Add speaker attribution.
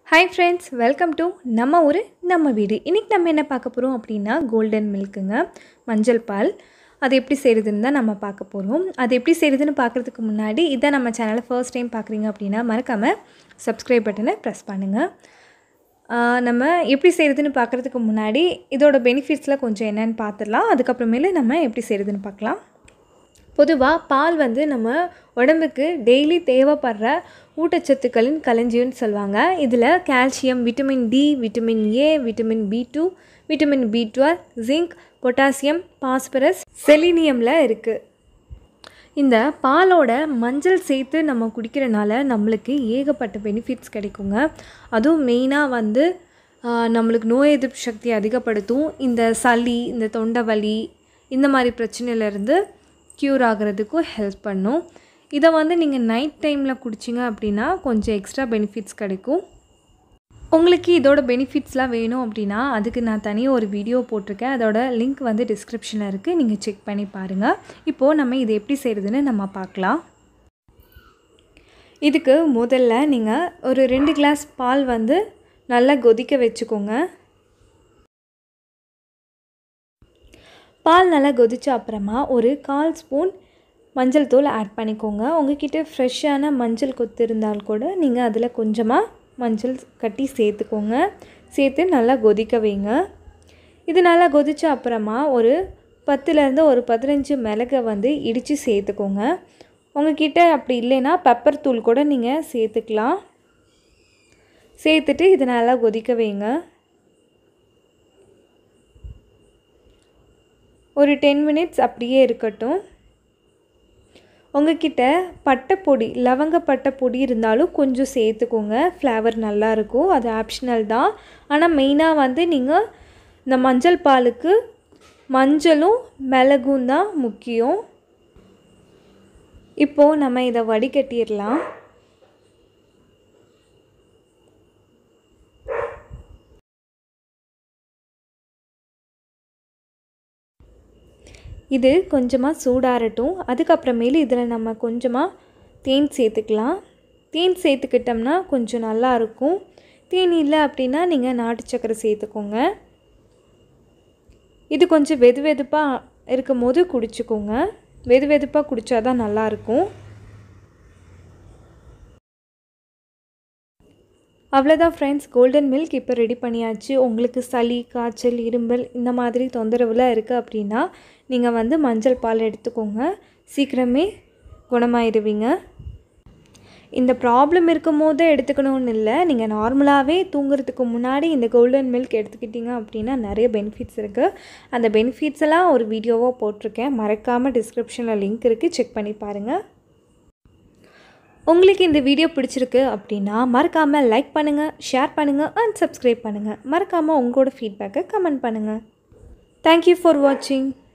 Speaker 1: hi friends welcome to நம்ம ஊர் நம்ம வீடு இன்றைக்கி நம்ம என்ன பார்க்க போகிறோம் அப்படின்னா கோல்டன் மில்க்குங்க மஞ்சள் பால் அது எப்படி செய்கிறதுன்னு தான் நம்ம பார்க்க போகிறோம் அது எப்படி செய்கிறதுன்னு பார்க்குறதுக்கு முன்னாடி இதை நம்ம சேனலை ஃபர்ஸ்ட் டைம் பார்க்குறீங்க அப்படின்னா மறக்காமல் சப்ஸ்கிரைப் பட்டனை ப்ரெஸ் பண்ணுங்கள் ஆஹ் நம்ம எப்படி செய்கிறதுன்னு பார்க்குறதுக்கு முன்னாடி இதோட பெனிஃபிட்ஸில் கொஞ்சம் என்னென்னு பார்த்துடலாம் அதுக்கப்புறமேலு நம்ம எப்படி செய்கிறதுன்னு பார்க்கலாம் பொதுவாக பால் வந்து நம்ம உடம்புக்கு டெய்லி தேவைப்படுற ஊட்டச்சத்துக்களின் களஞ்சியம்னு சொல்லுவாங்க இதில் calcium vitamin D vitamin A vitamin B two vitamin B twelve zinc potassium phosphorus செலினியமில் இருக்குது இந்த பாலோட மஞ்சள் சேர்த்து நம்ம குடிக்கிறனால நம்மளுக்கு ஏகப்பட்ட பெனிஃபிட்ஸ் கிடைக்குங்க அதுவும் மெயினாக வந்து ஆஹ், நம்மளுக்கு நோய் எதிர்ப்பு சக்தி அதிகப்படுத்தும் இந்த சளி இந்த தொண்டை வலி இந்த மாதிரி பிரச்சனையிலேருந்து க்யூர் ஆகிறதுக்கும் ஹெல்ப் பண்ணும் இதை வந்து நீங்கள் நைட் டைமில் குடிச்சிங்க அப்படின்னா கொஞ்சம் எக்ஸ்ட்ரா பெனிஃபிட்ஸ் கிடைக்கும் உங்களுக்கு இதோட பெனிஃபிட்ஸ்லாம் வேணும் அப்படின்னா அதுக்கு நான் தனியாக ஒரு வீடியோ போட்டிருக்கேன் அதோட லிங்க் வந்து டிஸ்கிரிப்ஷனில் இருக்குது நீங்கள் செக் பண்ணி பாருங்கள் இப்போது நம்ம இதை எப்படி செய்கிறதுன்னு நம்ம பார்க்கலாம் இதுக்கு முதல்ல நீங்கள் ஒரு ரெண்டு கிளாஸ் பால் வந்து நல்லா கொதிக்க வச்சுக்கோங்க பால் நல்லா கொதிச்ச அப்புறமா ஒரு கால் ஸ்பூன் மஞ்சள் தூள் ஆட் பண்ணிக்கோங்க உங்ககிட்ட ஃப்ரெஷ்ஷான மஞ்சள் கொத்து இருந்தால் கூட நீங்கள் அதில் கொஞ்சமாக மஞ்சள் கட்டி சேர்த்துக்கோங்க சேர்த்து நல்லா கொதிக்க வைங்க இது நல்லா கொதிச்ச அப்புறமா ஒரு பத்துலேருந்து ஒரு பதினஞ்சு மிளகை வந்து இடித்து சேர்த்துக்கோங்க உங்ககிட்ட அப்படி இல்லைன்னா பெப்பர் தூள் கூட நீங்கள் சேர்த்துக்கலாம் சேர்த்துட்டு இது நல்லா கொதிக்க வைங்க ஒரு டென் மினிட்ஸ் அப்படியே இருக்கட்டும் உங்ககிட்ட பட்டைப்பொடி லவங்க பட்டைப்பொடி இருந்தாலும் கொஞ்சம் சேர்த்துக்கோங்க ஃப்ளேவர் நல்லாயிருக்கும் அது ஆப்ஷனல் தான் ஆனால் மெயினாக வந்து நீங்கள் இந்த மஞ்சள் பாலுக்கு மஞ்சளும் மிளகும் தான் முக்கியம் இப்போது நம்ம இதை வடிகட்டிடலாம் இது கொஞ்சமாக சூடாறட்டும் அதுக்கப்புறமேலு இதில் நம்ம கொஞ்சமாக தேன் சேர்த்துக்கலாம் தேன் சேர்த்துக்கிட்டோம்னா கொஞ்சம் நல்லா இருக்கும் தேன் இல்லை அப்படின்னா நீங்கள் நாட்டு சக்கரை சேர்த்துக்கோங்க இது கொஞ்சம் வெது வெதுப்பாக இருக்கும் போது குடிச்சுக்கோங்க வெது வெதுப்பாக குடித்தாதான் நல்லாயிருக்கும் அவ்வளோதான் ஃப்ரெண்ட்ஸ் கோல்டன் மில்க் இப்போ ரெடி பண்ணியாச்சு உங்களுக்கு சளி காய்ச்சல் இரும்பல் இந்த மாதிரி தொந்தரவுலாம் இருக்குது அப்படின்னா நீங்கள் வந்து மஞ்சள் பால் எடுத்துக்கோங்க சீக்கிரமே குணமாயிடுவீங்க இந்த ப்ராப்ளம் இருக்கும் போது எடுத்துக்கணும்னு இல்லை நீங்கள் நார்மலாகவே தூங்குறதுக்கு முன்னாடி இந்த கோல்டன் மில்க் எடுத்துக்கிட்டிங்க அப்படின்னா நிறைய பெனிஃபிட்ஸ் இருக்குது அந்த பெனிஃபிட்ஸ் எல்லாம் ஒரு வீடியோவாக போட்டிருக்கேன் மறக்காமல் டிஸ்கிரிப்ஷனில் லிங்க் இருக்குது செக் பண்ணி பாருங்கள் உங்களுக்கு இந்த வீடியோ பிடிச்சிருக்கு அப்படின்னா மறக்காமல் லைக் பண்ணுங்கள் ஷேர் பண்ணுங்கள் அண்ட் சப்ஸ்கிரைப் பண்ணுங்கள் மறக்காமல் உங்களோட ஃபீட்பேக்கை கமெண்ட் பண்ணுங்கள் தேங்க்யூ ஃபார் வாட்சிங்